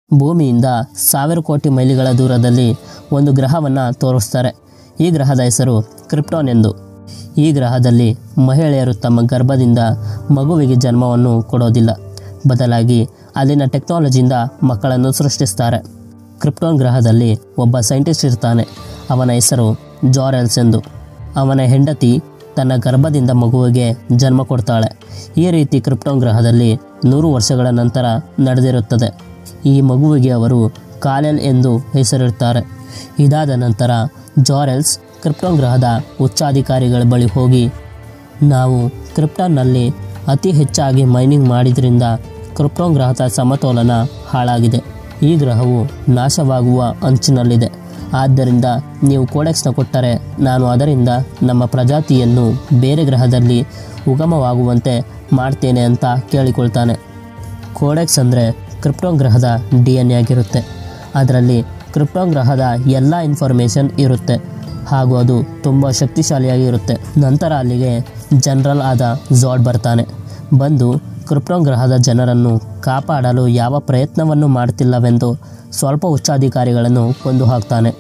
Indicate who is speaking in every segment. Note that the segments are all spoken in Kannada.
Speaker 1: ಭೂಮಿಯಿಂದ ಸಾವಿರ ಕೋಟಿ ಮೈಲಿಗಳ ದೂರದಲ್ಲಿ ಒಂದು ಗ್ರಹವನ್ನು ತೋರಿಸ್ತಾರೆ ಈ ಗ್ರಹದ ಹೆಸರು ಕ್ರಿಪ್ಟಾನ್ ಎಂದು ಈ ಗ್ರಹದಲ್ಲಿ ಮಹಿಳೆಯರು ತಮ್ಮ ಗರ್ಭದಿಂದ ಮಗುವಿಗೆ ಜನ್ಮವನ್ನು ಕೊಡೋದಿಲ್ಲ ಬದಲಾಗಿ ಅಲ್ಲಿನ ಟೆಕ್ನಾಲಜಿಯಿಂದ ಮಕ್ಕಳನ್ನು ಸೃಷ್ಟಿಸ್ತಾರೆ ಕ್ರಿಪ್ಟಾನ್ ಗ್ರಹದಲ್ಲಿ ಒಬ್ಬ ಸೈಂಟಿಸ್ಟ್ ಇರ್ತಾನೆ ಅವನ ಹೆಸರು ಜಾರೆಲ್ಸ್ ಎಂದು ಅವನ ಹೆಂಡತಿ ತನ್ನ ಗರ್ಭದಿಂದ ಮಗುವಿಗೆ ಜನ್ಮ ಕೊಡ್ತಾಳೆ ಈ ರೀತಿ ಕ್ರಿಪ್ಟಾನ್ ಗ್ರಹದಲ್ಲಿ ನೂರು ವರ್ಷಗಳ ನಂತರ ನಡೆದಿರುತ್ತದೆ ಈ ಮಗುವಿಗೆ ಅವರು ಕಾಲೆಲ್ ಎಂದು ಹೆಸರಿಡ್ತಾರೆ ಇದಾದ ನಂತರ ಜಾರೆಲ್ಸ್ ಕ್ರಿಪ್ಟಾನ್ ಗ್ರಹದ ಉಚ್ಚಾಧಿಕಾರಿಗಳ ಬಳಿ ಹೋಗಿ ನಾವು ಕ್ರಿಪ್ಟಾನ್ನಲ್ಲಿ ಅತಿ ಹೆಚ್ಚಾಗಿ ಮೈನಿಂಗ್ ಮಾಡಿದ್ರಿಂದ ಕ್ರಿಪ್ಟಾನ್ ಗ್ರಹದ ಸಮತೋಲನ ಹಾಳಾಗಿದೆ ಈ ಗ್ರಹವು ನಾಶವಾಗುವ ಅಂಚಿನಲ್ಲಿದೆ ಆದ್ದರಿಂದ ನೀವು ಕೋಡೆಕ್ಸ್ನ ಕೊಟ್ಟರೆ ನಾನು ಅದರಿಂದ ನಮ್ಮ ಪ್ರಜಾತಿಯನ್ನು ಬೇರೆ ಗ್ರಹದಲ್ಲಿ ಉಗಮವಾಗುವಂತೆ ಮಾಡ್ತೇನೆ ಅಂತ ಕೇಳಿಕೊಳ್ತಾನೆ ಕೋಡೆಕ್ಸ್ ಅಂದರೆ ಕ್ರಿಪ್ಟೋನ್ ಗ್ರಹದ ಡಿ ಎನ್ ಎ ಆಗಿರುತ್ತೆ ಅದರಲ್ಲಿ ಕ್ರಿಪ್ಟೋನ್ ಗ್ರಹದ ಎಲ್ಲ ಇನ್ಫಾರ್ಮೇಷನ್ ಇರುತ್ತೆ ಹಾಗೂ ಅದು ತುಂಬ ಶಕ್ತಿಶಾಲಿಯಾಗಿರುತ್ತೆ ನಂತರ ಅಲ್ಲಿಗೆ ಜನರಲ್ ಆದ ಝಾಡ್ ಬರ್ತಾನೆ ಬಂದು ಕ್ರಿಪ್ಟೋನ್ ಗ್ರಹದ ಜನರನ್ನು ಕಾಪಾಡಲು ಯಾವ ಪ್ರಯತ್ನವನ್ನು ಮಾಡ್ತಿಲ್ಲವೆಂದು ಸ್ವಲ್ಪ ಉಚ್ಚಾಧಿಕಾರಿಗಳನ್ನು ಕೊಂದು ಹಾಕ್ತಾನೆ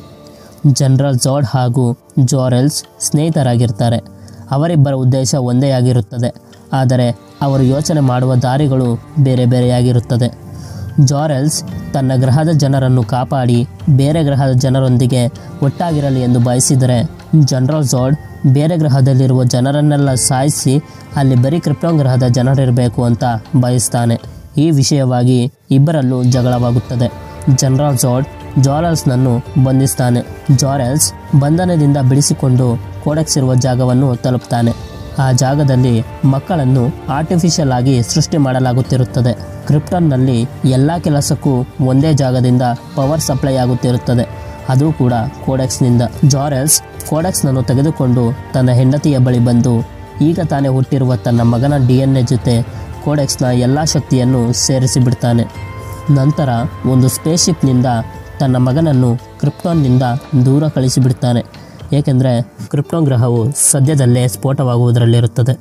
Speaker 1: ಜನರಲ್ ಝಾಡ್ ಹಾಗೂ ಜೋರೆಲ್ಸ್ ಸ್ನೇಹಿತರಾಗಿರ್ತಾರೆ ಅವರಿಬ್ಬರ ಉದ್ದೇಶ ಒಂದೇ ಆಗಿರುತ್ತದೆ ಆದರೆ ಅವರು ಯೋಚನೆ ಮಾಡುವ ದಾರಿಗಳು ಬೇರೆ ಬೇರೆಯಾಗಿರುತ್ತದೆ ಜಾರೆಲ್ಸ್ ತನ್ನ ಗ್ರಹದ ಜನರನ್ನು ಕಾಪಾಡಿ ಬೇರೆ ಗ್ರಹದ ಜನರೊಂದಿಗೆ ಒಟ್ಟಾಗಿರಲಿ ಎಂದು ಬಯಸಿದರೆ ಜನರಲ್ ಝಾಡ್ ಬೇರೆ ಗ್ರಹದಲ್ಲಿರುವ ಜನರನ್ನೆಲ್ಲ ಸಾಯಿಸಿ ಅಲ್ಲಿ ಬರೀ ಕ್ರಿಪ್ಟೋನ್ ಗ್ರಹದ ಜನರಿರಬೇಕು ಅಂತ ಬಯಸ್ತಾನೆ ಈ ವಿಷಯವಾಗಿ ಇಬ್ಬರಲ್ಲೂ ಜಗಳವಾಗುತ್ತದೆ ಜನರಲ್ ಝಾಡ್ ಜಾರೆಲ್ಸ್ನನ್ನು ಬಂಧಿಸ್ತಾನೆ ಜಾರೆಲ್ಸ್ ಬಂಧನದಿಂದ ಬಿಡಿಸಿಕೊಂಡು ಕೋಡೆಕ್ಸ್ ಇರುವ ಜಾಗವನ್ನು ತಲುಪ್ತಾನೆ ಆ ಜಾಗದಲ್ಲಿ ಮಕ್ಕಳನ್ನು ಆರ್ಟಿಫಿಷಿಯಲ್ ಆಗಿ ಸೃಷ್ಟಿ ಮಾಡಲಾಗುತ್ತಿರುತ್ತದೆ ಕ್ರಿಪ್ಟನ್ನಲ್ಲಿ ಎಲ್ಲ ಕೆಲಸಕ್ಕೂ ಒಂದೇ ಜಾಗದಿಂದ ಪವರ್ ಸಪ್ಲೈ ಆಗುತ್ತಿರುತ್ತದೆ ಅದು ಕೂಡ ಕೋಡೆಕ್ಸ್ನಿಂದ ಜಾರೆಲ್ಸ್ ಕೋಡೆಕ್ಸ್ನನ್ನು ತೆಗೆದುಕೊಂಡು ತನ್ನ ಹೆಂಡತಿಯ ಬಳಿ ಬಂದು ಈಗ ತಾನೇ ಹುಟ್ಟಿರುವ ತನ್ನ ಮಗನ ಡಿ ಎನ್ ಎ ಜೊತೆ ಕೋಡೆಕ್ಸ್ನ ಎಲ್ಲ ಶಕ್ತಿಯನ್ನು ಸೇರಿಸಿ ಬಿಡ್ತಾನೆ ನಂತರ ಒಂದು ಸ್ಪೇಸ್ಶಿಪ್ನಿಂದ ತನ್ನ ಮಗನನ್ನು ಕ್ರಿಪ್ಟಾನ್ನಿಂದ ದೂರ ಕಳಿಸಿಬಿಡ್ತಾನೆ ಏಕೆಂದರೆ ಕ್ರಿಪ್ಟೋನ್ ಗ್ರಹವು ಸದ್ಯದಲ್ಲೇ ಸ್ಫೋಟವಾಗುವುದರಲ್ಲಿರುತ್ತದೆ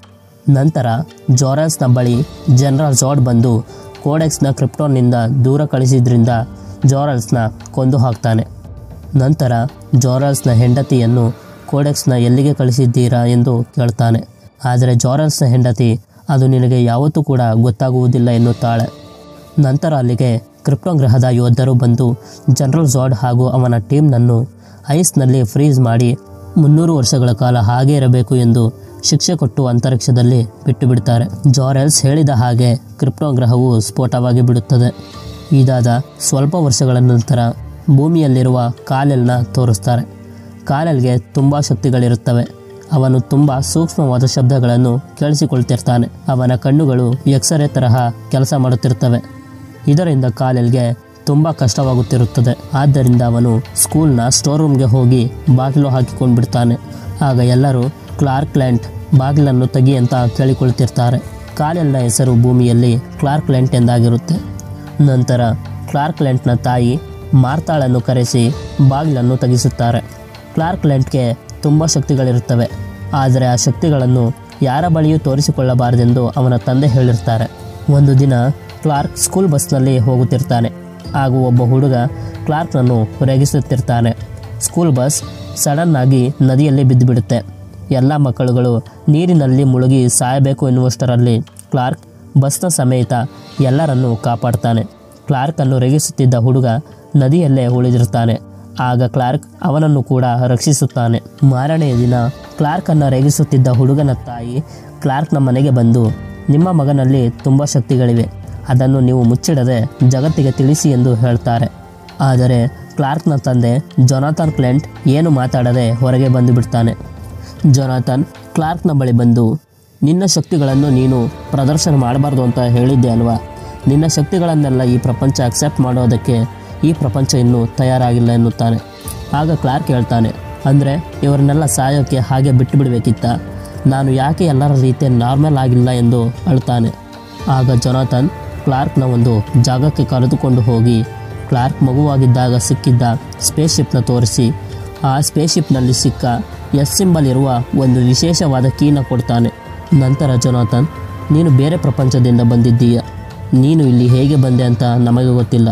Speaker 1: ನಂತರ ಜಾರಲ್ಸ್ನ ಬಳಿ ಜನರಲ್ ಜಾಡ್ ಬಂದು ಕೋಡೆಕ್ಸ್ನ ಕ್ರಿಪ್ಟೋನ್ನಿಂದ ದೂರ ಕಳಿಸಿದ್ರಿಂದ ಜಾರಲ್ಸ್ನ ಕೊಂದು ಹಾಕ್ತಾನೆ ನಂತರ ಜಾರಲ್ಸ್ನ ಹೆಂಡತಿಯನ್ನು ಕೋಡೆಕ್ಸ್ನ ಎಲ್ಲಿಗೆ ಕಳಿಸಿದ್ದೀರಾ ಎಂದು ಕೇಳ್ತಾನೆ ಆದರೆ ಜಾರಲ್ಸ್ನ ಹೆಂಡತಿ ಅದು ನಿನಗೆ ಯಾವತ್ತೂ ಕೂಡ ಗೊತ್ತಾಗುವುದಿಲ್ಲ ಎನ್ನುತ್ತಾಳೆ ನಂತರ ಅಲ್ಲಿಗೆ ಕ್ರಿಪ್ಟೋನ್ ಗ್ರಹದ ಯೋಧರು ಬಂದು ಜನರಲ್ ಜಾಡ್ ಹಾಗೂ ಅವನ ಟೀಮ್ನನ್ನು ಐಸ್ನಲ್ಲಿ ಫ್ರೀಸ್ ಮಾಡಿ ಮುನ್ನೂರು ವರ್ಷಗಳ ಕಾಲ ಹಾಗೆ ಇರಬೇಕು ಎಂದು ಶಿಕ್ಷೆ ಕೊಟ್ಟು ಅಂತರಿಕ್ಷದಲ್ಲಿ ಬಿಟ್ಟು ಬಿಡ್ತಾರೆ ಜಾರೆಲ್ಸ್ ಹೇಳಿದ ಹಾಗೆ ಕ್ರಿಪ್ಟೋನ್ ಗ್ರಹವು ಸ್ಫೋಟವಾಗಿ ಬಿಡುತ್ತದೆ ಇದಾದ ಸ್ವಲ್ಪ ವರ್ಷಗಳ ನಂತರ ಭೂಮಿಯಲ್ಲಿರುವ ಕಾಲೆಲ್ನ ತೋರಿಸ್ತಾರೆ ಕಾಲೆಲ್ಗೆ ತುಂಬ ಶಕ್ತಿಗಳಿರುತ್ತವೆ ಅವನು ತುಂಬ ಸೂಕ್ಷ್ಮವಾದ ಶಬ್ದಗಳನ್ನು ಕೇಳಿಸಿಕೊಳ್ತಿರ್ತಾನೆ ಅವನ ಕಣ್ಣುಗಳು ಎಕ್ಸರೆ ತರಹ ಕೆಲಸ ಮಾಡುತ್ತಿರ್ತವೆ ಇದರಿಂದ ಕಾಲೆಲ್ಗೆ ತುಂಬ ಕಷ್ಟವಾಗುತ್ತಿರುತ್ತದೆ ಆದ್ದರಿಂದ ಅವನು ಸ್ಕೂಲ್ನ ಸ್ಟೋರ್ ರೂಮ್ಗೆ ಹೋಗಿ ಬಾಗಿಲು ಹಾಕಿಕೊಂಡು ಬಿಡ್ತಾನೆ ಆಗ ಎಲ್ಲರೂ ಕ್ಲಾರ್ಕ್ ಲ್ಯಾಂಟ್ ಬಾಗಿಲನ್ನು ತೆಗಿ ಅಂತ ಕೇಳಿಕೊಳ್ತಿರ್ತಾರೆ ಕಾಲೆಲ್ನ ಹೆಸರು ಭೂಮಿಯಲ್ಲಿ ಕ್ಲಾರ್ಕ್ ಲ್ಯಾಂಟ್ ಎಂದಾಗಿರುತ್ತೆ ನಂತರ ಕ್ಲಾರ್ಕ್ ಲ್ಯಾಂಟ್ನ ತಾಯಿ ಮಾರ್ತಾಳನ್ನು ಕರೆಸಿ ಬಾಗಿಲನ್ನು ತೆಗೆಸುತ್ತಾರೆ ಕ್ಲಾರ್ಕ್ ಲ್ಯಾಂಟ್ಗೆ ತುಂಬ ಶಕ್ತಿಗಳಿರುತ್ತವೆ ಆದರೆ ಆ ಶಕ್ತಿಗಳನ್ನು ಯಾರ ಬಳಿಯೂ ತೋರಿಸಿಕೊಳ್ಳಬಾರದೆಂದು ಅವನ ತಂದೆ ಹೇಳಿರ್ತಾರೆ ಒಂದು ದಿನ ಕ್ಲಾರ್ಕ್ ಸ್ಕೂಲ್ ಬಸ್ನಲ್ಲಿ ಹೋಗುತ್ತಿರ್ತಾನೆ ಹಾಗೂ ಒಬ್ಬ ಹುಡುಗ ಕ್ಲಾರ್ಕ್ನನ್ನು ರೇಗಿಸುತ್ತಿರ್ತಾನೆ ಸ್ಕೂಲ್ ಬಸ್ ಸಡನ್ ಆಗಿ ನದಿಯಲ್ಲಿ ಬಿದ್ದುಬಿಡುತ್ತೆ ಎಲ್ಲ ಮಕ್ಕಳುಗಳು ನೀರಿನಲ್ಲಿ ಮುಳುಗಿ ಸಾಯಬೇಕು ಎನ್ನುವಷ್ಟರಲ್ಲಿ ಕ್ಲಾರ್ಕ್ ಬಸ್ನ ಸಮೇತ ಎಲ್ಲರನ್ನೂ ಕಾಪಾಡ್ತಾನೆ ಕ್ಲಾರ್ಕನ್ನು ರೇಗಿಸುತ್ತಿದ್ದ ಹುಡುಗ ನದಿಯಲ್ಲೇ ಉಳಿದಿರ್ತಾನೆ ಆಗ ಕ್ಲಾರ್ಕ್ ಅವನನ್ನು ಕೂಡ ರಕ್ಷಿಸುತ್ತಾನೆ ಮಾರನೆಯ ದಿನ ಕ್ಲಾರ್ಕನ್ನು ರೇಗಿಸುತ್ತಿದ್ದ ಹುಡುಗನ ತಾಯಿ ಕ್ಲಾರ್ಕ್ನ ಮನೆಗೆ ಬಂದು ನಿಮ್ಮ ಮಗನಲ್ಲಿ ತುಂಬ ಶಕ್ತಿಗಳಿವೆ ಅದನ್ನು ನೀವು ಮುಚ್ಚಿಡದೆ ಜಗತ್ತಿಗೆ ತಿಳಿಸಿ ಎಂದು ಹೇಳ್ತಾರೆ ಆದರೆ ಕ್ಲಾರ್ಕ್ನ ತಂದೆ ಜೊನಾಥನ್ ಕ್ಲೆಂಟ್ ಏನು ಮಾತಾಡದೆ ಹೊರಗೆ ಬಂದು ಬಿಡ್ತಾನೆ ಜೊನಾಥನ್ ಕ್ಲಾರ್ಕ್ನ ಬಳಿ ಬಂದು ನಿನ್ನ ಶಕ್ತಿಗಳನ್ನು ನೀನು ಪ್ರದರ್ಶನ ಮಾಡಬಾರ್ದು ಅಂತ ಹೇಳಿದ್ದೆ ಅಲ್ವಾ ನಿನ್ನ ಶಕ್ತಿಗಳನ್ನೆಲ್ಲ ಈ ಪ್ರಪಂಚ ಅಕ್ಸೆಪ್ಟ್ ಮಾಡೋದಕ್ಕೆ ಈ ಪ್ರಪಂಚ ಇನ್ನೂ ತಯಾರಾಗಿಲ್ಲ ಎನ್ನುತ್ತಾನೆ ಆಗ ಕ್ಲಾರ್ಕ್ ಹೇಳ್ತಾನೆ ಅಂದರೆ ಇವರನ್ನೆಲ್ಲ ಸಾಯೋಕ್ಕೆ ಹಾಗೆ ಬಿಟ್ಟು ಬಿಡಬೇಕಿತ್ತ ನಾನು ಯಾಕೆ ಎಲ್ಲರ ರೀತಿಯ ನಾರ್ಮಲ್ ಆಗಿಲ್ಲ ಎಂದು ಅಳ್ತಾನೆ ಆಗ ಜೊನಾಥನ್ ಕ್ಲಾರ್ಕ್ನ ಒಂದು ಜಾಗಕ್ಕೆ ಕರೆದುಕೊಂಡು ಹೋಗಿ ಕ್ಲಾರ್ಕ್ ಮಗುವಾಗಿದ್ದಾಗ ಸಿಕ್ಕಿದ್ದ ಸ್ಪೇಸ್ಶಿಪ್ನ ತೋರಿಸಿ ಆ ಸ್ಪೇಸ್ಶಿಪ್ನಲ್ಲಿ ಸಿಕ್ಕ ಎಸ್ ಸಿಂಬಲ್ ಇರುವ ಒಂದು ವಿಶೇಷವಾದ ಕೀನ ಕೊಡ್ತಾನೆ ನಂತರ ಜೊನಾಥನ್ ನೀನು ಬೇರೆ ಪ್ರಪಂಚದಿಂದ ಬಂದಿದ್ದೀಯ ನೀನು ಇಲ್ಲಿ ಹೇಗೆ ಬಂದೆ ಅಂತ ನಮಗೆ ಗೊತ್ತಿಲ್ಲ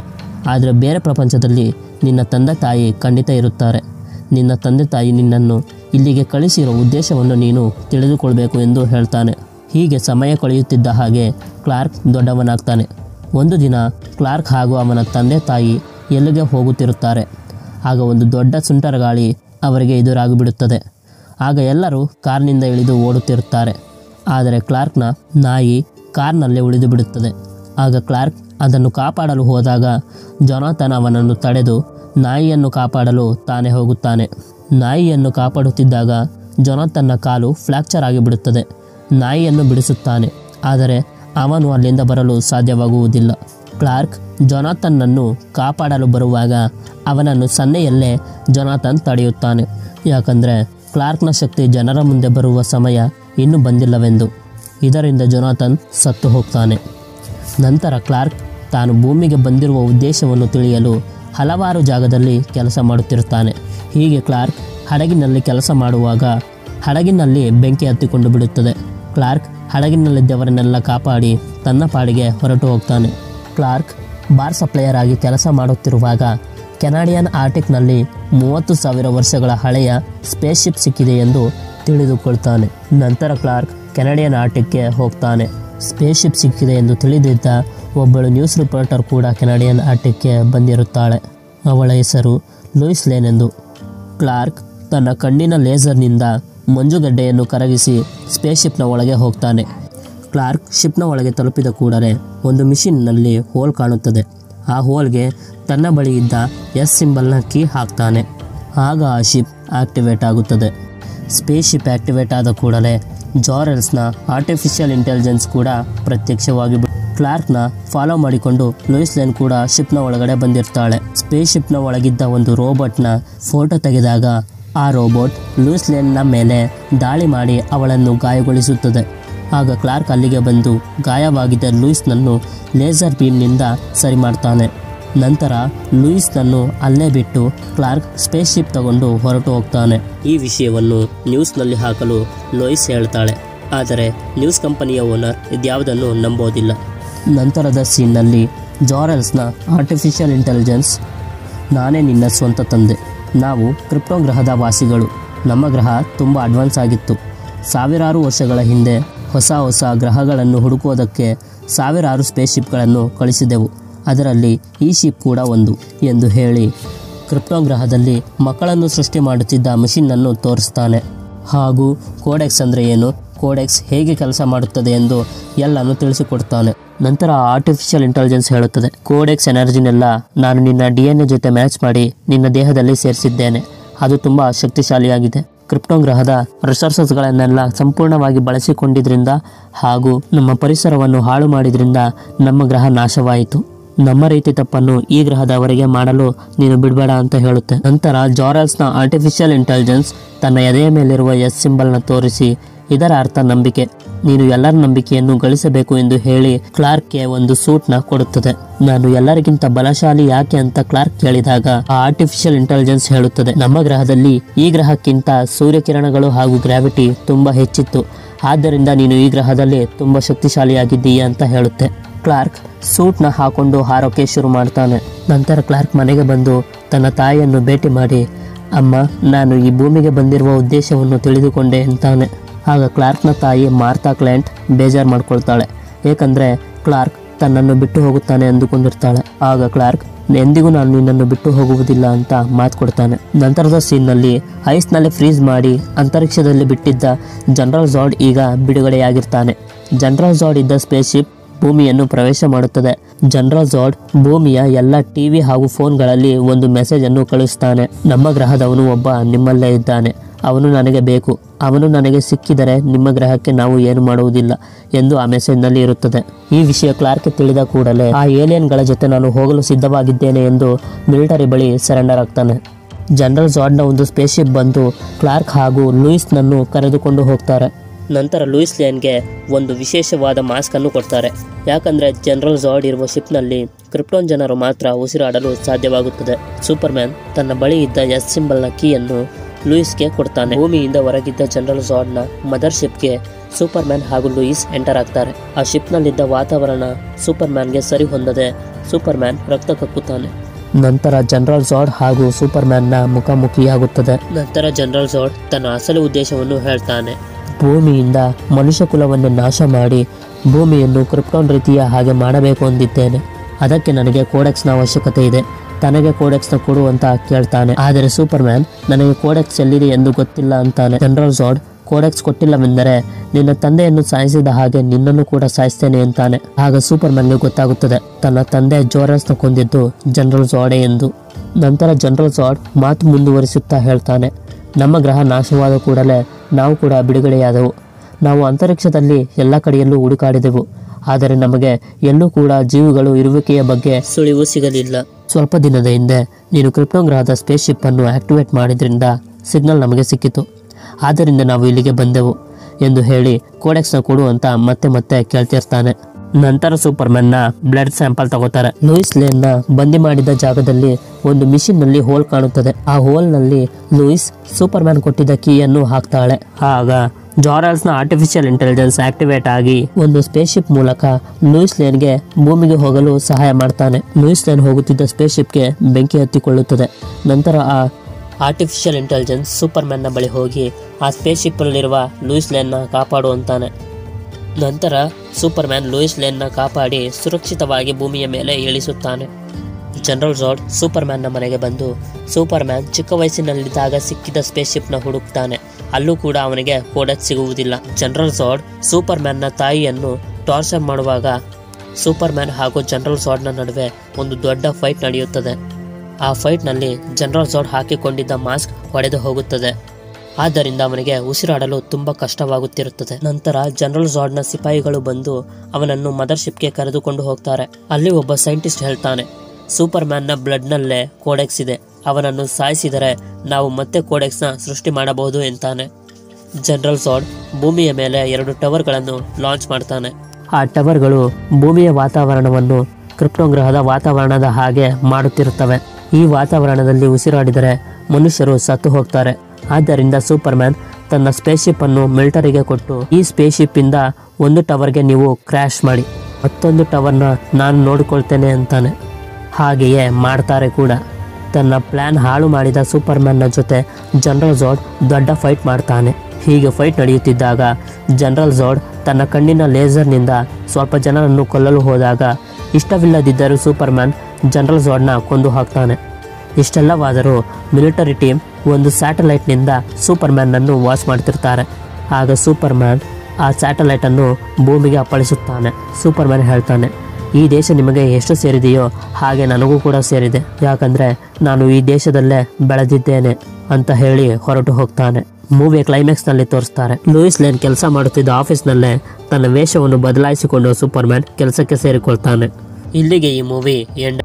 Speaker 1: ಆದರೆ ಬೇರೆ ಪ್ರಪಂಚದಲ್ಲಿ ನಿನ್ನ ತಂದೆ ತಾಯಿ ಖಂಡಿತ ಇರುತ್ತಾರೆ ನಿನ್ನ ತಂದೆ ತಾಯಿ ನಿನ್ನನ್ನು ಇಲ್ಲಿಗೆ ಕಳಿಸಿರೋ ಉದ್ದೇಶವನ್ನು ನೀನು ತಿಳಿದುಕೊಳ್ಬೇಕು ಎಂದು ಹೇಳ್ತಾನೆ ಹೀಗೆ ಸಮಯ ಕಳೆಯುತ್ತಿದ್ದ ಹಾಗೆ ಕ್ಲಾರ್ಕ್ ದೊಡ್ಡವನಾಗ್ತಾನೆ ಒಂದು ದಿನ ಕ್ಲಾರ್ಕ್ ಹಾಗೂ ಅವನ ತಂದೆ ತಾಯಿ ಎಲ್ಲಿಗೆ ಹೋಗುತ್ತಿರುತ್ತಾರೆ ಆಗ ಒಂದು ದೊಡ್ಡ ಸುಂಟರ ಗಾಳಿ ಅವರಿಗೆ ಎದುರಾಗಿಬಿಡುತ್ತದೆ ಆಗ ಎಲ್ಲರೂ ಕಾರ್ನಿಂದ ಇಳಿದು ಓಡುತ್ತಿರುತ್ತಾರೆ ಆದರೆ ಕ್ಲಾರ್ಕ್ನ ನಾಯಿ ಕಾರ್ನಲ್ಲೇ ಉಳಿದು ಬಿಡುತ್ತದೆ ಆಗ ಕ್ಲಾರ್ಕ್ ಅದನ್ನು ಕಾಪಾಡಲು ಹೋದಾಗ ಜೊನಾಥನ್ ಅವನನ್ನು ತಡೆದು ನಾಯಿಯನ್ನು ಕಾಪಾಡಲು ತಾನೇ ಹೋಗುತ್ತಾನೆ ನಾಯಿಯನ್ನು ಕಾಪಾಡುತ್ತಿದ್ದಾಗ ಜೊನಾಥನ್ನ ಕಾಲು ಫ್ರ್ಯಾಕ್ಚರ್ ಆಗಿಬಿಡುತ್ತದೆ ನಾಯಿಯನ್ನು ಬಿಡಿಸುತ್ತಾನೆ ಆದರೆ ಅವನು ಅಲ್ಲಿಂದ ಬರಲು ಸಾಧ್ಯವಾಗುವುದಿಲ್ಲ ಕ್ಲಾರ್ಕ್ ಜೊನಾಥನ್ನನ್ನು ಕಾಪಾಡಲು ಬರುವಾಗ ಅವನನ್ನು ಸನ್ನೆಯಲ್ಲೇ ಜೊನಾಥನ್ ತಡೆಯುತ್ತಾನೆ ಯಾಕಂದರೆ ಕ್ಲಾರ್ಕ್ನ ಶಕ್ತಿ ಜನರ ಮುಂದೆ ಬರುವ ಸಮಯ ಇನ್ನೂ ಬಂದಿಲ್ಲವೆಂದು ಇದರಿಂದ ಜೊನಾಥನ್ ಸತ್ತು ಹೋಗ್ತಾನೆ ನಂತರ ಕ್ಲಾರ್ಕ್ ತಾನು ಭೂಮಿಗೆ ಬಂದಿರುವ ಉದ್ದೇಶವನ್ನು ತಿಳಿಯಲು ಹಲವಾರು ಜಾಗದಲ್ಲಿ ಕೆಲಸ ಮಾಡುತ್ತಿರುತ್ತಾನೆ ಹೀಗೆ ಕ್ಲಾರ್ಕ್ ಹಡಗಿನಲ್ಲಿ ಕೆಲಸ ಮಾಡುವಾಗ ಹಡಗಿನಲ್ಲಿ ಬೆಂಕಿ ಹತ್ತಿಕೊಂಡು ಬಿಡುತ್ತದೆ ಕ್ಲಾರ್ಕ್ ಹಡಗಿನಲ್ಲಿದ್ದವರನ್ನೆಲ್ಲ ಕಾಪಾಡಿ ತನ್ನ ಪಾಡಿಗೆ ಹೊರಟು ಹೋಗ್ತಾನೆ ಕ್ಲಾರ್ಕ್ ಬಾರ್ ಸಪ್ಲೈಯರ್ ಆಗಿ ಕೆಲಸ ಮಾಡುತ್ತಿರುವಾಗ ಕೆನಾಡಿಯನ್ ಆರ್ಟಿಕ್ನಲ್ಲಿ ಮೂವತ್ತು ಸಾವಿರ ವರ್ಷಗಳ ಹಳೆಯ ಸ್ಪೇಸ್ ಶಿಪ್ ಸಿಕ್ಕಿದೆ ಎಂದು ತಿಳಿದುಕೊಳ್ತಾನೆ ನಂತರ ಕ್ಲಾರ್ಕ್ ಕೆನಡಿಯನ್ ಆರ್ಟಿಕ್ಗೆ ಹೋಗ್ತಾನೆ ಸ್ಪೇಸ್ ಶಿಪ್ ಸಿಕ್ಕಿದೆ ಎಂದು ತಿಳಿದಿದ್ದ ಒಬ್ಬಳು ನ್ಯೂಸ್ ರಿಪೋರ್ಟರ್ ಕೂಡ ಕೆನಡಿಯನ್ ಆರ್ಟಿಕ್ಗೆ ಬಂದಿರುತ್ತಾಳೆ ಅವಳ ಹೆಸರು ಲೂಯಿಸ್ ಲೇನ್ ಎಂದು ಕ್ಲಾರ್ಕ್ ತನ್ನ ಕಣ್ಣಿನ ಲೇಸರ್ನಿಂದ ಮಂಜುಗಡ್ಡೆಯನ್ನು ಕರಗಿಸಿ ಸ್ಪೇಸ್ ಶಿಪ್ನ ಒಳಗೆ ಹೋಗ್ತಾನೆ ಕ್ಲಾರ್ಕ್ ಶಿಪ್ನ ಒಳಗೆ ತಲುಪಿದ ಕೂಡಲೇ ಒಂದು ಮಿಷಿನ್ನಲ್ಲಿ ಹೋಲ್ ಕಾಣುತ್ತದೆ ಆ ಹೋಲ್ಗೆ ತನ್ನ ಬಳಿ ಇದ್ದ ಎಸ್ ಸಿಂಬಲ್ನ ಕೀ ಹಾಕ್ತಾನೆ ಆಗ ಆ ಶಿಪ್ ಆಕ್ಟಿವೇಟ್ ಆಗುತ್ತದೆ ಸ್ಪೇಸ್ ಶಿಪ್ ಆಕ್ಟಿವೇಟ್ ಆದ ಕೂಡಲೇ ಜಾರೆಲ್ಸ್ನ ಆರ್ಟಿಫಿಷಿಯಲ್ ಇಂಟೆಲಿಜೆನ್ಸ್ ಕೂಡ ಪ್ರತ್ಯಕ್ಷವಾಗಿ ಬಿ- ಕ್ಲಾರ್ಕ್ನ ಫಾಲೋ ಮಾಡಿಕೊಂಡು ಲೂಯಿಸ್ ಲೇನ್ ಕೂಡ ಶಿಪ್ನ ಒಳಗಡೆ ಬಂದಿರ್ತಾಳೆ ಸ್ಪೇಸ್ ಶಿಪ್ನ ಒಳಗಿದ್ದ ಒಂದು ರೋಬೋಟ್ನ ಫೋಟೋ ತೆಗೆದಾಗ ಆ ರೋಬೋಟ್ ಲೂಯಿಸ್ ಲೇನ್ನ ಮೇಲೆ ದಾಳಿ ಮಾಡಿ ಅವಳನ್ನು ಗಾಯಗೊಳಿಸುತ್ತದೆ ಆಗ ಕ್ಲಾರ್ಕ್ ಅಲ್ಲಿಗೆ ಬಂದು ಗಾಯವಾಗಿದ್ದ ಲೂಯಿಸ್ನನ್ನು ಲೇಸರ್ ಬೀಮ್ನಿಂದ ಸರಿ ಮಾಡ್ತಾನೆ ನಂತರ ಲೂಯಿಸ್ನನ್ನು ಅಲ್ಲೇ ಬಿಟ್ಟು ಕ್ಲಾರ್ಕ್ ಸ್ಪೇಸ್ ಶಿಪ್ ತಗೊಂಡು ಹೊರಟು ಹೋಗ್ತಾನೆ ಈ ವಿಷಯವನ್ನು ನ್ಯೂಸ್ನಲ್ಲಿ ಹಾಕಲು ಲೂಯಿಸ್ ಹೇಳ್ತಾಳೆ ಆದರೆ ನ್ಯೂಸ್ ಕಂಪನಿಯ ಓನರ್ ಇದ್ಯಾವುದನ್ನು ನಂಬೋದಿಲ್ಲ ನಂತರದ ಸೀನ್ನಲ್ಲಿ ಜಾರೆಲ್ಸ್ನ ಆರ್ಟಿಫಿಷಿಯಲ್ ಇಂಟೆಲಿಜೆನ್ಸ್ ನಾನೇ ನಿನ್ನ ಸ್ವಂತ ತಂದೆ ನಾವು ಕ್ರಿಪ್ಟೋ ಗ್ರಹದ ವಾಸಿಗಳು ನಮ್ಮ ಗ್ರಹ ತುಂಬ ಅಡ್ವಾನ್ಸ್ ಆಗಿತ್ತು ಸಾವಿರಾರು ವರ್ಷಗಳ ಹಿಂದೆ ಹೊಸ ಹೊಸ ಗ್ರಹಗಳನ್ನು ಹುಡುಕುವುದಕ್ಕೆ ಸಾವಿರಾರು ಸ್ಪೇಸ್ ಶಿಪ್ಗಳನ್ನು ಕಳಿಸಿದೆವು ಅದರಲ್ಲಿ ಈ ಶಿಪ್ ಕೂಡ ಒಂದು ಎಂದು ಹೇಳಿ ಕ್ರಿಪ್ಟೋ ಗ್ರಹದಲ್ಲಿ ಮಕ್ಕಳನ್ನು ಸೃಷ್ಟಿ ಮಾಡುತ್ತಿದ್ದ ಮಷಿನ್ನನ್ನು ತೋರಿಸ್ತಾನೆ ಹಾಗೂ ಕೋಡೆಕ್ಸ್ ಅಂದರೆ ಏನು ಕೋಡೆಕ್ಸ್ ಹೇಗೆ ಕೆಲಸ ಮಾಡುತ್ತದೆ ಎಂದು ಎಲ್ಲನೂ ತಿಳಿಸಿಕೊಡ್ತಾನೆ ನಂತರ ಆರ್ಟಿಫಿಷಿಯಲ್ ಇಂಟೆಲಿಜೆನ್ಸ್ ಹೇಳುತ್ತದೆ ಕೋಡೆಕ್ಸ್ ಎನರ್ಜಿನೆಲ್ಲ ನಾನು ನಿನ್ನ ಡಿ ಎನ್ ಎ ಜೊತೆ ಮ್ಯಾಚ್ ಮಾಡಿ ನಿನ್ನ ದೇಹದಲ್ಲಿ ಸೇರಿಸಿದ್ದೇನೆ ಅದು ತುಂಬ ಶಕ್ತಿಶಾಲಿಯಾಗಿದೆ ಕ್ರಿಪ್ಟೋ ಗ್ರಹದ ರಿಸೋರ್ಸಸ್ಗಳನ್ನೆಲ್ಲ ಸಂಪೂರ್ಣವಾಗಿ ಬಳಸಿಕೊಂಡಿದ್ರಿಂದ ಹಾಗೂ ನಮ್ಮ ಪರಿಸರವನ್ನು ಹಾಳು ಮಾಡಿದ್ರಿಂದ ನಮ್ಮ ಗ್ರಹ ನಾಶವಾಯಿತು ನಮ್ಮ ರೀತಿ ತಪ್ಪನ್ನು ಈ ಗ್ರಹದವರೆಗೆ ಮಾಡಲು ನೀನು ಬಿಡಬೇಡ ಅಂತ ಹೇಳುತ್ತೆ ನಂತರ ಜಾರಲ್ಸ್ನ ಆರ್ಟಿಫಿಷಿಯಲ್ ಇಂಟೆಲಿಜೆನ್ಸ್ ತನ್ನ ಎದೆಯ ಮೇಲಿರುವ ಎಸ್ ಸಿಂಬಲ್ನ ತೋರಿಸಿ ಇದರ ಅರ್ಥ ನಂಬಿಕೆ ನೀನು ಎಲ್ಲರ ನಂಬಿಕೆಯನ್ನು ಗಳಿಸಬೇಕು ಎಂದು ಹೇಳಿ ಕ್ಲಾರ್ಕ್ಗೆ ಒಂದು ಸೂಟ್ನ ಕೊಡುತ್ತದೆ ನಾನು ಎಲ್ಲರಿಗಿಂತ ಬಲಶಾಲಿ ಯಾಕೆ ಅಂತ ಕ್ಲಾರ್ಕ್ ಕೇಳಿದಾಗ ಆ ಆರ್ಟಿಫಿಷಿಯಲ್ ಇಂಟೆಲಿಜೆನ್ಸ್ ಹೇಳುತ್ತದೆ ನಮ್ಮ ಗ್ರಹದಲ್ಲಿ ಈ ಗ್ರಹಕ್ಕಿಂತ ಸೂರ್ಯಕಿರಣಗಳು ಹಾಗೂ ಗ್ರಾವಿಟಿ ತುಂಬಾ ಹೆಚ್ಚಿತ್ತು ಆದ್ದರಿಂದ ನೀನು ಈ ಗ್ರಹದಲ್ಲಿ ತುಂಬಾ ಶಕ್ತಿಶಾಲಿಯಾಗಿದ್ದೀಯ ಅಂತ ಹೇಳುತ್ತೆ ಕ್ಲಾರ್ಕ್ ಸೂಟ್ನ ಹಾಕೊಂಡು ಹಾರೋಕೆ ಶುರು ಮಾಡ್ತಾನೆ ನಂತರ ಕ್ಲಾರ್ಕ್ ಮನೆಗೆ ಬಂದು ತನ್ನ ತಾಯಿಯನ್ನು ಭೇಟಿ ಮಾಡಿ ಅಮ್ಮ ನಾನು ಈ ಭೂಮಿಗೆ ಬಂದಿರುವ ಉದ್ದೇಶವನ್ನು ತಿಳಿದುಕೊಂಡೆ ಅಂತಾನೆ ಆಗ ಕ್ಲಾರ್ಕ್ನ ತಾಯಿ ಮಾರ್ಥಾ ಕ್ಲೈಂಟ್ ಬೇಜಾರು ಮಾಡ್ಕೊಳ್ತಾಳೆ ಏಕೆಂದರೆ ಕ್ಲಾರ್ಕ್ ತನ್ನನ್ನು ಬಿಟ್ಟು ಹೋಗುತ್ತಾನೆ ಅಂದುಕೊಂಡಿರ್ತಾಳೆ ಆಗ ಕ್ಲಾರ್ಕ್ ಎಂದಿಗೂ ನಾನು ನಿನ್ನನ್ನು ಬಿಟ್ಟು ಹೋಗುವುದಿಲ್ಲ ಅಂತ ಮಾತು ಕೊಡ್ತಾನೆ ನಂತರದ ಸೀನ್ನಲ್ಲಿ ಐಸ್ನಲ್ಲಿ ಫ್ರೀಸ್ ಮಾಡಿ ಅಂತರಿಕ್ಷದಲ್ಲಿ ಬಿಟ್ಟಿದ್ದ ಜನರಲ್ ಝಾಡ್ ಈಗ ಬಿಡುಗಡೆಯಾಗಿರ್ತಾನೆ ಜನರಲ್ ಝಾಡ್ ಇದ್ದ ಸ್ಪೇಸ್ ಶಿಪ್ ಭೂಮಿಯನ್ನು ಪ್ರವೇಶ ಮಾಡುತ್ತದೆ ಜನರಲ್ ಝಾಡ್ ಭೂಮಿಯ ಎಲ್ಲ ಟಿವಿ ಹಾಗೂ ಫೋನ್ಗಳಲ್ಲಿ ಒಂದು ಮೆಸೇಜ್ ಅನ್ನು ಕಳುಹಿಸ್ತಾನೆ ನಮ್ಮ ಗ್ರಹದವನು ಒಬ್ಬ ನಿಮ್ಮಲ್ಲೇ ಇದ್ದಾನೆ ಅವನು ನನಗೆ ಬೇಕು ಅವನು ನನಗೆ ಸಿಕ್ಕಿದರೆ ನಿಮ್ಮ ಗ್ರಹಕ್ಕೆ ನಾವು ಏನು ಮಾಡುವುದಿಲ್ಲ ಎಂದು ಆ ಮೆಸೇಜ್ನಲ್ಲಿ ಇರುತ್ತದೆ ಈ ವಿಷಯ ಕ್ಲಾರ್ಕ್ ತಿಳಿದ ಕೂಡಲೇ ಆ ಏಲಿಯನ್ಗಳ ಜೊತೆ ನಾನು ಹೋಗಲು ಸಿದ್ಧವಾಗಿದ್ದೇನೆ ಎಂದು ಮಿಲಿಟರಿ ಬಳಿ ಸರೆಂಡರ್ ಆಗ್ತಾನೆ ಜನರಲ್ ಝಾಡ್ನ ಒಂದು ಸ್ಪೇಸ್ ಶಿಪ್ ಬಂದು ಕ್ಲಾರ್ಕ್ ಹಾಗೂ ಲೂಯಿಸ್ನನ್ನು ಕರೆದುಕೊಂಡು ಹೋಗ್ತಾರೆ ನಂತರ ಲೂಯಿಸ್ ಲೇನ್ಗೆ ಒಂದು ವಿಶೇಷವಾದ ಮಾಸ್ಕ್ ಅನ್ನು ಕೊಡ್ತಾರೆ ಯಾಕಂದ್ರೆ ಜನರಲ್ ಝಾಡ್ ಇರುವ ಶಿಪ್ನಲ್ಲಿ ಕ್ರಿಪ್ಟೋನ್ ಜನರು ಮಾತ್ರ ಉಸಿರಾಡಲು ಸಾಧ್ಯವಾಗುತ್ತದೆ ಸೂಪರ್ಮ್ಯಾನ್ ತನ್ನ ಬಳಿ ಇದ್ದ ಎಸ್ ಸಿಂಬಲ್ನ ಕೀಯನ್ನು ಲೂಯಿಸ್ಗೆ ಕೊಡ್ತಾನೆ ಭೂಮಿಯಿಂದ ಹೊರಗಿದ್ದ ಜನರಲ್ ಝಾಡ್ನ ಮದರ್ ಶಿಪ್ಗೆ ಸೂಪರ್ ಮ್ಯಾನ್ ಹಾಗೂ ಲೂಯಿಸ್ ಎಂಟರ್ ಆಗ್ತಾರೆ ಆ ಶಿಪ್ನಲ್ಲಿದ್ದ ವಾತಾವರಣ ಸೂಪರ್ ಮ್ಯಾನ್ಗೆ ಸರಿ ಹೊಂದದೆ ಸೂಪರ್ ಮ್ಯಾನ್ ರಕ್ತ ಕಕ್ಕುತ್ತಾನೆ ನಂತರ ಜನರಲ್ ಝಾಡ್ ಹಾಗೂ ಸೂಪರ್ ಮ್ಯಾನ್ನ ಮುಖಾಮುಖಿಯಾಗುತ್ತದೆ ನಂತರ ಜನರಲ್ ಝಾಡ್ ತನ್ನ ಅಸಲು ಉದ್ದೇಶವನ್ನು ಹೇಳ್ತಾನೆ ಭೂಮಿಯಿಂದ ಮನುಷ್ಯ ಕುಲವನ್ನು ನಾಶ ಮಾಡಿ ಭೂಮಿಯನ್ನು ಕ್ರಿಪ್ಟಾನ್ ರೀತಿಯ ಹಾಗೆ ಮಾಡಬೇಕು ಅಂದಿದ್ದೇನೆ ಅದಕ್ಕೆ ನನಗೆ ಕೋಡೆಕ್ಸ್ನ ಅವಶ್ಯಕತೆ ಇದೆ ತನಗೆ ಕೋಡೆಕ್ಸ್ನ ಕೊಡು ಅಂತ ಕೇಳ್ತಾನೆ ಆದರೆ ಸೂಪರ್ ಮ್ಯಾನ್ ನನಗೆ ಕೋಡೆಕ್ಸ್ ಎಲ್ಲಿದೆ ಎಂದು ಗೊತ್ತಿಲ್ಲ ಅಂತಾನೆ ಜನರಲ್ ಝಾಡ್ ಕೋಡೆಕ್ಸ್ ಕೊಟ್ಟಿಲ್ಲವೆಂದರೆ ನಿನ್ನ ತಂದೆಯನ್ನು ಸಾಯಿಸಿದ ಹಾಗೆ ನಿನ್ನನ್ನು ಕೂಡ ಸಾಯಿಸ್ತೇನೆ ಅಂತಾನೆ ಆಗ ಸೂಪರ್ ಮ್ಯಾನ್ಗೆ ಗೊತ್ತಾಗುತ್ತದೆ ತನ್ನ ತಂದೆ ಜೋರಸ್ನ ಕೊಂದಿದ್ದು ಜನರಲ್ ಝಾಡೆ ಎಂದು ನಂತರ ಜನರಲ್ ಝಾಡ್ ಮಾತು ಮುಂದುವರಿಸುತ್ತಾ ಹೇಳ್ತಾನೆ ನಮ್ಮ ಗ್ರಹ ನಾಶವಾದ ಕೂಡಲೇ ನಾವು ಕೂಡ ಬಿಡುಗಡೆಯಾದೆವು ನಾವು ಅಂತರಿಕ್ಷದಲ್ಲಿ ಎಲ್ಲ ಕಡೆಯಲ್ಲೂ ಹುಡುಕಾಡಿದೆವು ಆದರೆ ನಮಗೆ ಎಲ್ಲೂ ಕೂಡ ಜೀವಿಗಳು ಇರುವಿಕೆಯ ಬಗ್ಗೆ ಸುಳಿವು ಸಿಗಲಿಲ್ಲ ಸ್ವಲ್ಪ ದಿನದ ಹಿಂದೆ ನೀನು ಕ್ರಿಪ್ಟೋನ್ ಗ್ರಹದ ಸ್ಪೇಸ್ ಶಿಪ್ ಅನ್ನು ಆಕ್ಟಿವೇಟ್ ಮಾಡಿದ್ರಿಂದ ಸಿಗ್ನಲ್ ನಮಗೆ ಸಿಕ್ಕಿತು ಆದ್ದರಿಂದ ನಾವು ಇಲ್ಲಿಗೆ ಬಂದೆವು ಎಂದು ಹೇಳಿ ಕೋಡೆಕ್ಸ್ನ ಕೊಡು ಅಂತ ಮತ್ತೆ ಮತ್ತೆ ಕೇಳ್ತಿರ್ತಾನೆ ನಂತರ ಸೂಪರ್ ನ ಬ್ಲಡ್ ಸ್ಯಾಂಪಲ್ ತಗೋತಾರೆ ಲೂಯಿಸ್ ಲೇನ್ ನ ಬಂದಿ ಮಾಡಿದ ಜಾಗದಲ್ಲಿ ಒಂದು ಮಿಷಿನ್ ನಲ್ಲಿ ಹೋಲ್ ಕಾಣುತ್ತದೆ ಆ ಹೋಲ್ ನಲ್ಲಿ ಲೂಯಿಸ್ ಸೂಪರ್ ಮ್ಯಾನ್ ಕೊಟ್ಟಿದ್ದ ಕೀಯನ್ನು ಹಾಕ್ತಾಳೆ ಆಗ ಜಾರಲ್ಸ್ ನ ಆರ್ಟಿಫಿಷಿಯಲ್ ಇಂಟೆಲಿಜೆನ್ಸ್ ಆಕ್ಟಿವೇಟ್ ಆಗಿ ಒಂದು ಸ್ಪೇಸ್ ಶಿಪ್ ಮೂಲಕ ಲೂಯಿಸ್ ಲೇನ್ಗೆ ಭೂಮಿಗೆ ಹೋಗಲು ಸಹಾಯ ಮಾಡ್ತಾನೆ ಲೂಯಿಸ್ ಲೇನ್ ಹೋಗುತ್ತಿದ್ದ ಸ್ಪೇಸ್ ಶಿಪ್ಗೆ ಬೆಂಕಿ ಹತ್ತಿಕೊಳ್ಳುತ್ತದೆ ನಂತರ ಆ ಆರ್ಟಿಫಿಷಿಯಲ್ ಇಂಟೆಲಿಜೆನ್ಸ್ ಸೂಪರ್ ಮ್ಯಾನ್ನ ಬಳಿ ಹೋಗಿ ಆ ಸ್ಪೇಸ್ ಶಿಪ್ಪಲ್ಲಿರುವ ಲೂಯಿಸ್ ಲೇನ್ನ ಕಾಪಾಡು ಅಂತಾನೆ ನಂತರ ಸೂಪರ್ ಮ್ಯಾನ್ ಲೂಯಿಸ್ ಲೇನ್ನ ಕಾಪಾಡಿ ಸುರಕ್ಷಿತವಾಗಿ ಭೂಮಿಯ ಮೇಲೆ ಇಳಿಸುತ್ತಾನೆ ಜನರಲ್ ಝಾಡ್ ಸೂಪರ್ ಮ್ಯಾನ್ನ ಮನೆಗೆ ಬಂದು ಸೂಪರ್ ಮ್ಯಾನ್ ಚಿಕ್ಕ ವಯಸ್ಸಿನಲ್ಲಿದ್ದಾಗ ಸಿಕ್ಕಿದ ಸ್ಪೇಸ್ ಶಿಪ್ನ ಹುಡುಕ್ತಾನೆ ಅಲ್ಲೂ ಕೂಡ ಅವನಿಗೆ ಕೋಡೆಕ್ಸ್ ಸಿಗುವುದಿಲ್ಲ ಜನರಲ್ ಝಾಡ್ ಸೂಪರ್ ಮ್ಯಾನ್ನ ತಾಯಿಯನ್ನು ಟಾರ್ಚರ್ ಮಾಡುವಾಗ ಸೂಪರ್ ಮ್ಯಾನ್ ಹಾಗೂ ಜನರಲ್ ಝಾಡ್ನ ನಡುವೆ ಒಂದು ದೊಡ್ಡ ಫೈಟ್ ನಡೆಯುತ್ತದೆ ಆ ಫೈಟ್ನಲ್ಲಿ ಜನರಲ್ ಝಾಡ್ ಹಾಕಿಕೊಂಡಿದ್ದ ಮಾಸ್ಕ್ ಒಡೆದು ಹೋಗುತ್ತದೆ ಆದ್ದರಿಂದ ಅವನಿಗೆ ಉಸಿರಾಡಲು ತುಂಬ ಕಷ್ಟವಾಗುತ್ತಿರುತ್ತದೆ ನಂತರ ಜನರಲ್ ಝಾಡ್ನ ಸಿಪಾಯಿಗಳು ಬಂದು ಅವನನ್ನು ಮದರ್ಶಿಪ್ಗೆ ಕರೆದುಕೊಂಡು ಹೋಗ್ತಾರೆ ಅಲ್ಲಿ ಒಬ್ಬ ಸೈಂಟಿಸ್ಟ್ ಹೇಳ್ತಾನೆ ಸೂಪರ್ ಮ್ಯಾನ್ನ ಬ್ಲಡ್ನಲ್ಲೇ ಕೋಡೆಕ್ಸ್ ಇದೆ ಅವನನ್ನು ಸಾಯಿಸಿದರೆ ನಾವು ಮತ್ತೆ ಕೋಡೆಕ್ಸ್ನ ಸೃಷ್ಟಿ ಮಾಡಬಹುದು ಎಂತಾನೆ ಜನರಲ್ ಝಾಡ್ ಭೂಮಿಯ ಮೇಲೆ ಎರಡು ಟವರ್ಗಳನ್ನು ಲಾಂಚ್ ಮಾಡ್ತಾನೆ ಆ ಟವರ್ಗಳು ಭೂಮಿಯ ವಾತಾವರಣವನ್ನು ಕ್ರಿಪ್ಟೋ ಗ್ರಹದ ವಾತಾವರಣದ ಹಾಗೆ ಮಾಡುತ್ತಿರುತ್ತವೆ ಈ ವಾತಾವರಣದಲ್ಲಿ ಉಸಿರಾಡಿದರೆ ಮನುಷ್ಯರು ಸತ್ತು ಹೋಗ್ತಾರೆ ಆದ್ದರಿಂದ ಸೂಪರ್ ಮ್ಯಾನ್ ತನ್ನ ಸ್ಪೇಸ್ ಶಿಪ್ ಅನ್ನು ಮಿಲಿಟರಿಗೆ ಕೊಟ್ಟು ಈ ಸ್ಪೇಸ್ ಶಿಪ್ ಇಂದ ಒಂದು ಟವರ್ಗೆ ನೀವು ಕ್ರ್ಯಾಶ್ ಮಾಡಿ ಮತ್ತೊಂದು ಟವರ್ನ ನಾನು ನೋಡಿಕೊಳ್ತೇನೆ ಅಂತಾನೆ ಹಾಗೆಯೇ ಮಾಡ್ತಾರೆ ಕೂಡ ತನ್ನ ಪ್ಲಾನ್ ಹಾಳು ಮಾಡಿದ ಸೂಪರ್ ಮ್ಯಾನ್ನ ಜೊತೆ ಜನರಲ್ ಝೋಡ್ ದೊಡ್ಡ ಫೈಟ್ ಮಾಡ್ತಾನೆ ಹೀಗೆ ಫೈಟ್ ನಡೆಯುತ್ತಿದ್ದಾಗ ಜನರಲ್ ಝೋಡ್ ತನ್ನ ಕಣ್ಣಿನ ಲೇಸರ್ನಿಂದ ಸ್ವಲ್ಪ ಜನರನ್ನು ಕೊಲ್ಲಲು ಹೋದಾಗ ಇಷ್ಟವಿಲ್ಲದಿದ್ದರೂ ಸೂಪರ್ ಮ್ಯಾನ್ ಜನರಲ್ ಝೋಡ್ನ ಕೊಂದು ಹಾಕ್ತಾನೆ ಇಷ್ಟೆಲ್ಲವಾದರೂ ಮಿಲಿಟರಿ ಟೀಮ್ ಒಂದು ಸ್ಯಾಟಲೈಟ್ನಿಂದ ಸೂಪರ್ ಮ್ಯಾನನ್ನು ವಾಚ್ ಮಾಡ್ತಿರ್ತಾರೆ ಆಗ ಸೂಪರ್ ಮ್ಯಾನ್ ಆ ಸ್ಯಾಟಲೈಟನ್ನು ಭೂಮಿಗೆ ಅಪ್ಪಳಿಸುತ್ತಾನೆ ಸೂಪರ್ ಮ್ಯಾನ್ ಹೇಳ್ತಾನೆ ಈ ದೇಶ ನಿಮಗೆ ಎಷ್ಟು ಸೇರಿದೆಯೋ ಹಾಗೆ ನನಗೂ ಕೂಡ ಸೇರಿದೆ ಯಾಕಂದ್ರೆ ನಾನು ಈ ದೇಶದಲ್ಲೇ ಬೆಳೆದಿದ್ದೇನೆ ಅಂತ ಹೇಳಿ ಹೊರಟು ಹೋಗ್ತಾನೆ ಮೂವಿಯ ಕ್ಲೈಮ್ಯಾಕ್ಸ್ ನಲ್ಲಿ ತೋರಿಸ್ತಾರೆ ಲೂಯಿಸ್ ಲೇನ್ ಕೆಲಸ ಮಾಡುತ್ತಿದ್ದ ಆಫೀಸ್ನಲ್ಲೇ ತನ್ನ ವೇಷವನ್ನು ಬದಲಾಯಿಸಿಕೊಂಡು ಸೂಪರ್ ಮ್ಯಾನ್ ಕೆಲಸಕ್ಕೆ ಸೇರಿಕೊಳ್ತಾನೆ ಇಲ್ಲಿಗೆ ಈ ಮೂವಿ ಎಂಡ್